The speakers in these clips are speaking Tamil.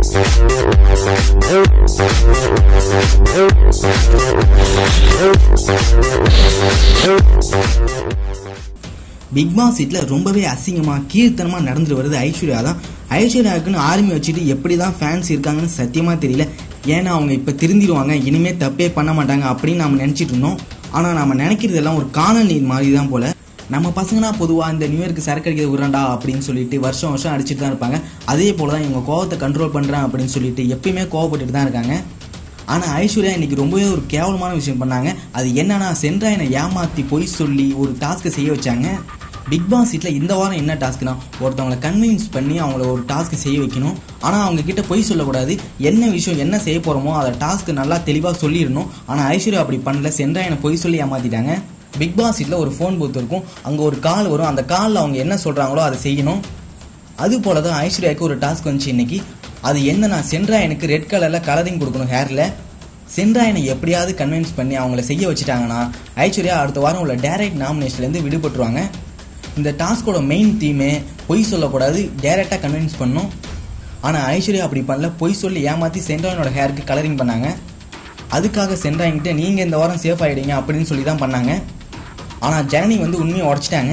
பிக் பாஸ் சீட்ல ரொம்பவே அசிங்கமா கீழ்த்தனமா நடந்துட்டு வருது ஐஸ்வர்யா தான் ஐஸ்வர்யாவுக்குன்னு ஆர்மி வச்சுட்டு எப்படி தான் ஃபேன்ஸ் இருக்காங்கன்னு சத்தியமா தெரியல ஏன்னா அவங்க இப்ப திருந்திடுவாங்க இனிமே தப்பே பண்ண மாட்டாங்க அப்படின்னு நாம நினைச்சிட்டு இருந்தோம் ஆனா நாம நினைக்கிறதெல்லாம் ஒரு காணல் நீர் மாதிரி தான் போல நம்ம பசங்கன்னா பொதுவாக இந்த நியூ இயர்க்கு சரக்கு அடிக்கிறது விடுறாண்டா அப்படின்னு சொல்லிட்டு வருஷம் வருஷம் அடிச்சுட்டு தான் இருப்பாங்க அதே போல தான் இவங்க கோவத்தை கண்ட்ரோல் பண்ணுறேன் அப்படின்னு சொல்லிட்டு எப்பயுமே கோவப்பட்டுட்டு தான் இருக்காங்க ஆனால் ஐஸ்வர்யா இன்னைக்கு ரொம்பவே ஒரு கேவலமான விஷயம் பண்ணாங்க அது என்னன்னா சென்ட்ராயனை ஏமாத்தி பொய் சொல்லி ஒரு டாஸ்க்கை செய்ய வச்சாங்க பிக் பாஸ் சீட்டில் இந்த வாரம் என்ன டாஸ்க்னா ஒருத்தவங்களை கன்வின்ஸ் பண்ணி அவங்கள ஒரு டாஸ்க் செய்ய வைக்கணும் ஆனால் அவங்க கிட்ட பொய் சொல்லக்கூடாது என்ன விஷயம் என்ன செய்ய போகிறோமோ அதை டாஸ்க் நல்லா தெளிவாக சொல்லிடணும் ஆனால் ஐஸ்வர்யா அப்படி பண்ணல சென்ட்ராயனை பொய் சொல்லி ஏமாத்திட்டாங்க பிக் பாஸ் சீட்டில் ஒரு ஃபோன் பூத் இருக்கும் அங்கே ஒரு கால் வரும் அந்த காலில் அவங்க என்ன சொல்கிறாங்களோ அதை செய்யணும் அது போல தான் ஐஸ்வர்யாவுக்கு ஒரு டாஸ்க் வந்துச்சு இன்னைக்கு அது என்னன்னா சென்ட்ராயனுக்கு ரெட் கலரில் கலரிங் கொடுக்கணும் ஹேரில் சென்ட்ராயனை எப்படியாவது கன்வின்ஸ் பண்ணி அவங்கள செய்ய வச்சுட்டாங்கன்னா ஐஸ்வர்யா அடுத்த வாரம் உள்ள டைரக்ட் நாமினேஷன்லேருந்து விடுபட்டுருவாங்க இந்த டாஸ்கோட மெயின் தீமே பொய் சொல்லக்கூடாது டைரெக்டாக கன்வின்ஸ் பண்ணும் ஆனால் ஐஸ்வர்யா அப்படி பண்ணல பொய் சொல்லி ஏமாற்றி சென்ட்ராயனோட ஹேருக்கு கலரிங் பண்ணாங்க அதுக்காக சென்ட்ராயன்கிட்ட நீங்கள் இந்த வாரம் சேஃப் ஆகிடுங்க அப்படின்னு சொல்லி தான் பண்ணாங்க ஆனால் ஜனனி வந்து உண்மையை உடச்சிட்டாங்க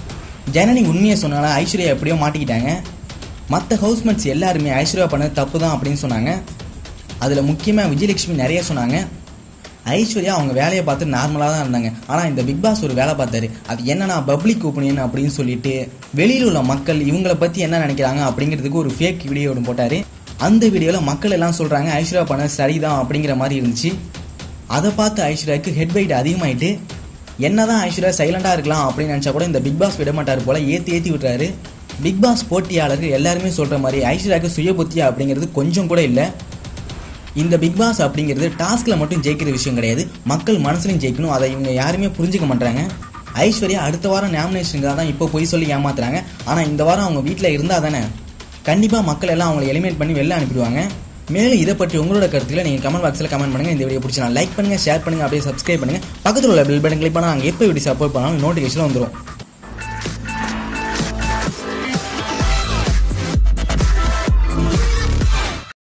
ஜனனி உண்மையை சொன்னால ஐஸ்வர்யா எப்படியோ மாட்டிக்கிட்டாங்க மற்ற ஹவுஸ்மேட்ஸ் எல்லாருமே ஐஸ்வர்யா பண்ணது தப்பு தான் அப்படின்னு சொன்னாங்க அதில் முக்கியமாக விஜயலட்சுமி நிறைய சொன்னாங்க ஐஸ்வர்யா அவங்க வேலையை பார்த்து நார்மலாக தான் இருந்தாங்க ஆனால் இந்த பிக் பாஸ் ஒரு வேலை பார்த்தாரு அது என்னன்னா பப்ளிக் ஒப்பீனியன் அப்படின்னு சொல்லிட்டு வெளியில் உள்ள மக்கள் இவங்களை பற்றி என்ன நினைக்கிறாங்க அப்படிங்கிறதுக்கு ஒரு ஃபேக் வீடியோ ஒன்று போட்டார் அந்த வீடியோவில் மக்கள் எல்லாம் சொல்கிறாங்க ஐஸ்வர்யா பண்ண சரிதான் அப்படிங்கிற மாதிரி இருந்துச்சு அதை பார்த்து ஐஸ்வர்யாவுக்கு ஹெட் வெயிட் அதிகமாயிட்டு என்னதான் ஐஸ்வர்யா சைலண்டாக இருக்கலாம் அப்படின்னு நினச்சா கூட இந்த பிக் பாஸ் விட மாட்டார் போல ஏற்றி ஏற்றி விட்டுறாரு பிக் பாஸ் போட்டியாளர்கள் எல்லாருமே சொல்கிற மாதிரி ஐஸ்வர்யாவுக்கு சுய புத்தியா அப்படிங்கிறது கொஞ்சம் கூட இல்லை இந்த பிக் பாஸ் அப்படிங்கிறது டாஸ்கில் மட்டும் ஜெயிக்கிற விஷயம் கிடையாது மக்கள் மனசுலையும் ஜெயிக்கணும் அதை இவங்க யாருமே புரிஞ்சுக்க மாட்டாங்க ஐஸ்வர்யா அடுத்த வாரம் நாமினேஷனுக்காக தான் இப்போ போய் சொல்லி ஏமாத்துறாங்க ஆனால் இந்த வாரம் அவங்க வீட்டில் இருந்தால் தானே கண்டிப்பாக மக்கள் எல்லாம் அவங்களை எலிமினேட் பண்ணி வெளில அனுப்பிடுவாங்க மேலும் இதை பற்றி உங்களோட கருத்துக்களை நீங்கள் கமெண்ட் பாக்ஸில் கமெண்ட் பண்ணுங்கள் இந்த வீடியோ பிடிச்சா லைக் பண்ணுங்கள் ஷேர் பண்ணுங்கள் அப்படியே சப்ஸ்கிரைப் பண்ணுங்கள் பக்கத்தில் உள்ள பெல் பட்டன் கிளிக் பண்ணால் நாங்கள் எப்போ வீடியோ சப்போர்ட் பண்ணாலும் நோட்டிஃபிகேஷன் வந்துடும்